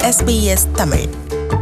SBS Tamil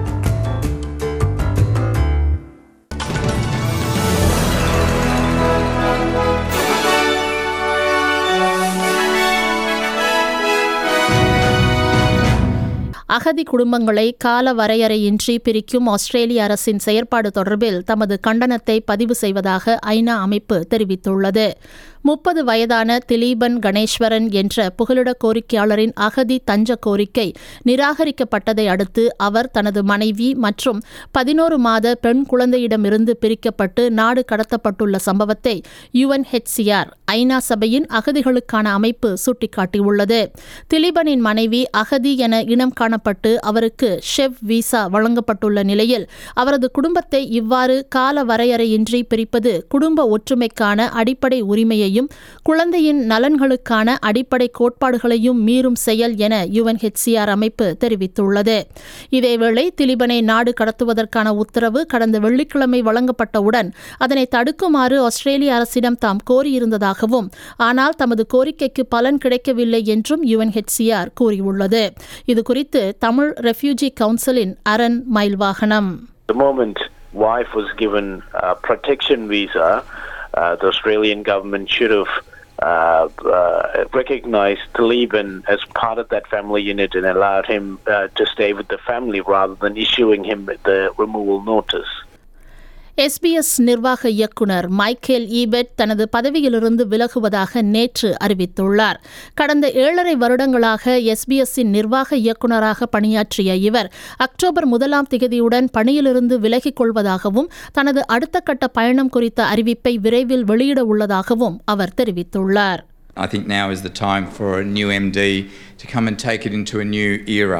அகதி குடும்பங்களை கால வரையறையின்றி பிரிக்கும் ஆஸ்திரேலிய அரசின் செயற்பாடு தொடர்பில் தமது கண்டனத்தை பதிவு செய்வதாக ஐநா அமைப்பு தெரிவித்துள்ளது முப்பது வயதான திலீபன் கணேஸ்வரன் என்ற புகலிட கோரிக்கையாளரின் அகதி தஞ்ச கோரிக்கை நிராகரிக்கப்பட்டதை அடுத்து அவர் தனது மனைவி மற்றும் பதினோரு மாத பெண் குழந்தையிடமிருந்து பிரிக்கப்பட்டு நாடு கடத்தப்பட்டுள்ள சம்பவத்தை யுஎன்ஹெச்சிஆர் ஐநா சபையின் அகதிகளுக்கான அமைப்பு சுட்டிக்காட்டியுள்ளது திலீபனின் மனைவி அகதி என இனம் காணப்பட்டு அவருக்கு ஷெவ் விசா வழங்கப்பட்டுள்ள நிலையில் அவரது குடும்பத்தை இவ்வாறு கால வரையறையின்றி பிரிப்பது குடும்ப ஒற்றுமைக்கான அடிப்படை உரிமையையும் குழந்தையின் நலன்களுக்கான அடிப்படை கோட்பாடுகளையும் மீறும் செயல் என யுஎன்ஹெச்சிஆர் அமைப்பு தெரிவித்துள்ளது இதேவேளை திலீபனை நாடு கடத்துவதற்கான உத்தரவு கடந்த வெள்ளிக்கிழமை வழங்கப்பட்டவுடன் அதனை தடுக்குமாறு ஆஸ்திரேலிய அரசிடம் தாம் கோரியிருந்ததாகவும் ஆனால் தமது கோரிக்கைக்கு பலன் கிடைக்கவில்லை என்றும் யுஎன்ஹெச்சிஆர் கூறியுள்ளது இதுகுறித்து தமிழ் ரெஃப்யூஜி கவுன்சிலின் Aran Mayilvaganam The moment wife was given a protection visa, uh, the Australian government should have uh, uh, recognized Taliban as part of that family unit and allowed him uh, to stay with the family rather than issuing him the removal notice. SBS நிர்வாக இயக்குனர் Michael ஈபெட் தனது பதவியிலிருந்து விலகுவதாக நேற்று அறிவித்துள்ளார் கடந்த ஏழரை வருடங்களாக எஸ்பிஎஸ்ஸின் நிர்வாக இயக்குநராக பணியாற்றிய இவர் அக்டோபர் முதலாம் திகதியுடன் பணியிலிருந்து விலகிக் கொள்வதாகவும் தனது அடுத்த கட்ட பயணம் குறித்த அறிவிப்பை விரைவில் வெளியிட உள்ளதாகவும் அவர் தெரிவித்துள்ளார் I think now is the time for a new MD to come and take it into a new era.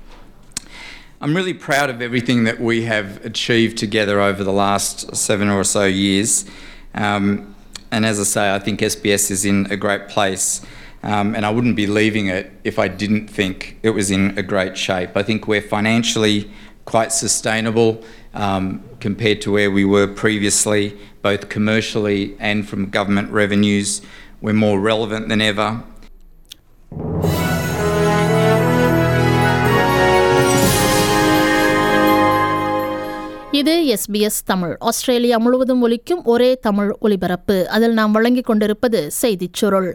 I'm really proud of everything that we have achieved together over the last seven or so years. Um, and as I say, I think SBS is in a great place. Um, and I wouldn't be leaving it if I didn't think it was in a great shape. I think we're financially quite sustainable um, compared to where we were previously, both commercially and from government revenues. We're more relevant than ever. இது SBS Tamil Australia முழுவதும் ஒலிக்கும் ஒரே தமிழ் ஒலிபரப்பு அதில் நாம் வழங்கிக் கொண்டிருப்பது செய்திச் சுருள்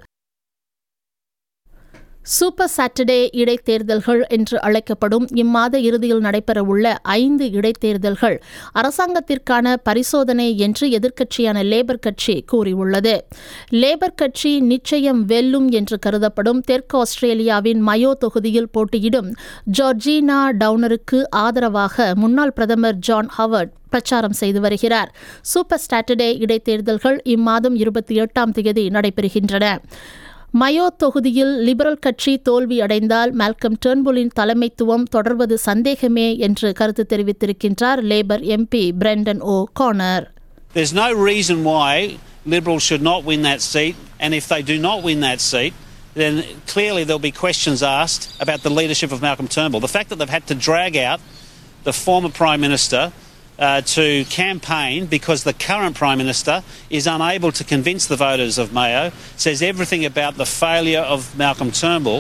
சூப்பர் சாட்டர்டே இடைத்தேர்தல்கள் என்று அழைக்கப்படும் இம்மாத இறுதியில் நடைபெறவுள்ள ஐந்து இடைத்தேர்தல்கள் அரசாங்கத்திற்கான பரிசோதனை என்று எதிர்க்கட்சியான லேபர் கட்சி கூறியுள்ளது லேபர் கட்சி நிச்சயம் வெல்லும் என்று கருதப்படும் தெற்கு ஆஸ்திரேலியாவின் மயோ தொகுதியில் போட்டியிடும் ஜார்ஜினா டவுனருக்கு ஆதரவாக முன்னாள் பிரதமர் ஜான் ஹவர்ட் பிரச்சாரம் செய்து வருகிறார் சூப்பர் சாட்டர்டே இடைத்தேர்தல்கள் இம்மாதம் இருபத்தி எட்டாம் தேதி நடைபெறுகின்றன மயோ தொகுதியில் லிபரல் கட்சி தோல்வி அடைந்தால் மால்கம் டேர்ன்புலின் தலைமைத்துவம் தொடர்வது சந்தேகமே என்று கருத்து தெரிவித்திருக்கின்றார் labour MP Brendan O'Connor There's no reason why Liberals should not win that seat, and if they do not win that seat, then clearly there'll be questions asked about the leadership of Malcolm Turnbull. The fact that they've had to drag out the former Prime Minister uh, to campaign because the current Prime Minister is unable to convince the voters of Mayo says everything about the failure of Malcolm Turnbull.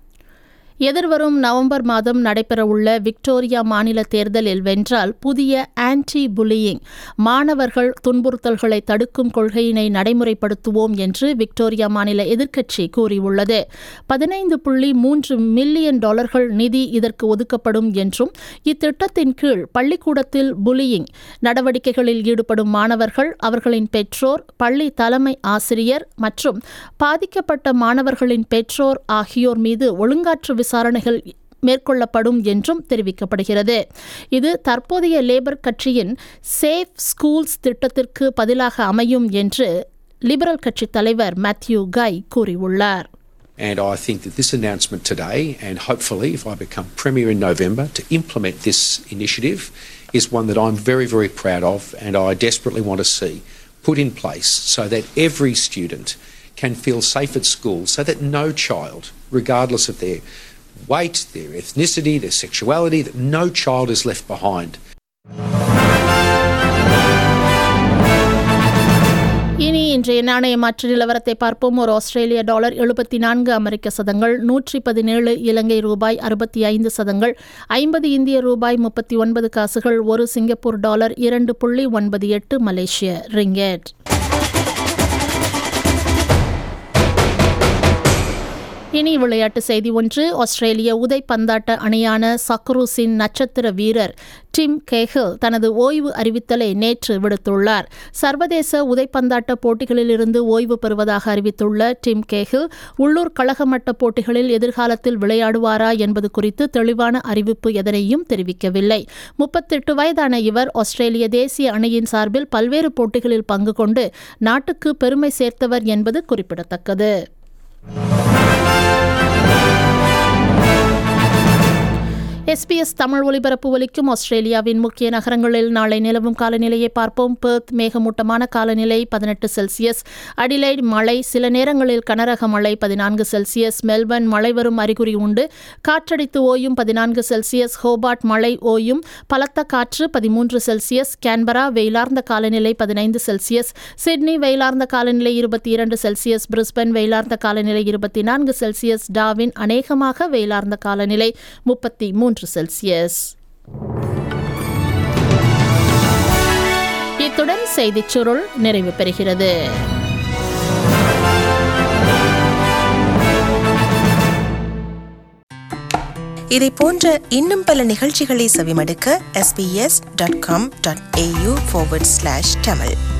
எதிர்வரும் November மாதம் நடைபெறவுள்ள Victoria மாநில தேர்தலில் வென்றால் புதிய anti bullying மாணவர்கள் துன்புறுத்தல்களை தடுக்கும் கொள்கையினை நடைமுறைப்படுத்துவோம் என்று விக்டோரியா மாநில எதிர்க்கட்சி கூறியுள்ளது பதினைந்து புள்ளி மூன்று மில்லியன் டாலர்கள் நிதி இதற்கு ஒதுக்கப்படும் என்றும் இத்திட்டத்தின் கீழ் பள்ளிக்கூடத்தில் புல்லியிங் நடவடிக்கைகளில் ஈடுபடும் மாணவர்கள் அவர்களின் பெற்றோர் பள்ளி தலைமை ஆசிரியர் மற்றும் பாதிக்கப்பட்ட மாணவர்களின் பெற்றோர் ஆகியோர் மீது ஒழுங்காற்று விசாரணைகள் மேற்கொள்ளப்படும் என்றும் தெரிவிக்கப்படுகிறது இது தற்போதைய லேபர் கட்சியின் சேஃப் ஸ்கூல்ஸ் திட்டத்திற்கு பதிலாக அமையும் என்று லிபரல் கட்சி தலைவர் மேத்யூ கை கூறியுள்ளார் And I think that this announcement today, and hopefully if I become Premier in November, to implement this initiative is one that I'm very, very proud of and I desperately want to see put in place so that every student can feel safe at school, so that no child, regardless of their weight, their ethnicity, their sexuality, that no child is left behind. இனி இன்றைய நாணய மாற்று நிலவரத்தை பார்ப்போம் ஒரு ஆஸ்திரேலிய dollar எழுபத்தி நான்கு அமெரிக்க சதங்கள் நூற்றி பதினேழு இலங்கை ரூபாய் அறுபத்தி ஐந்து சதங்கள் ஐம்பது இந்திய ரூபாய் முப்பத்தி ஒன்பது காசுகள் ஒரு சிங்கப்பூர் டாலர் இரண்டு புள்ளி ஒன்பது எட்டு மலேசிய ரிங்கெட் இனி விளையாட்டு செய்தி ஒன்று ஆஸ்திரேலிய உதைப்பந்தாட்ட அணியான சக்ரூஸின் நட்சத்திர வீரர் டிம் கேஹில் தனது ஓய்வு அறிவித்தலை நேற்று விடுத்துள்ளார் சர்வதேச உதைப்பந்தாட்ட போட்டிகளிலிருந்து ஓய்வு பெறுவதாக அறிவித்துள்ள டிம் கேஹில் உள்ளூர் கழகமட்ட போட்டிகளில் எதிர்காலத்தில் விளையாடுவாரா என்பது குறித்து தெளிவான அறிவிப்பு எதனையும் தெரிவிக்கவில்லை முப்பத்தெட்டு வயதான இவர் ஆஸ்திரேலிய தேசிய அணியின் சார்பில் பல்வேறு போட்டிகளில் பங்கு கொண்டு நாட்டுக்கு பெருமை சேர்த்தவர் என்பது குறிப்பிடத்தக்கது எஸ்பிஎஸ் தமிழ் ஒலிபரப்பு ஒலிக்கும் ஆஸ்திரேலியாவின் முக்கிய நகரங்களில் நாளை நிலவும் காலநிலையை பார்ப்போம் பெர்த் மேகமூட்டமான காலநிலை பதினெட்டு செல்சியஸ் அடிலைட் மழை சில நேரங்களில் கனரக மழை பதினான்கு செல்சியஸ் மெல்பர்ன் மழை வரும் அறிகுறி உண்டு காற்றடித்து ஓயும் பதினான்கு செல்சியஸ் ஹோபார்ட் மழை ஓயும் பலத்த காற்று பதிமூன்று செல்சியஸ் கேன்பரா வெயிலார்ந்த காலநிலை பதினைந்து செல்சியஸ் சிட்னி வெயிலார்ந்த காலநிலை இருபத்தி இரண்டு செல்சியஸ் பிரிஸ்பன் வெயிலார்ந்த காலநிலை இருபத்தி நான்கு செல்சியஸ் டாவின் அநேகமாக வெயிலார்ந்த காலநிலை முப்பத்தி மூன்று செல்சியஸ் இத்துடன் செய்திச் சுருள் நிறைவு பெறுகிறது இதை போன்ற இன்னும் பல நிகழ்ச்சிகளை செவிமடுக்க sbs.com.au forward slash tamil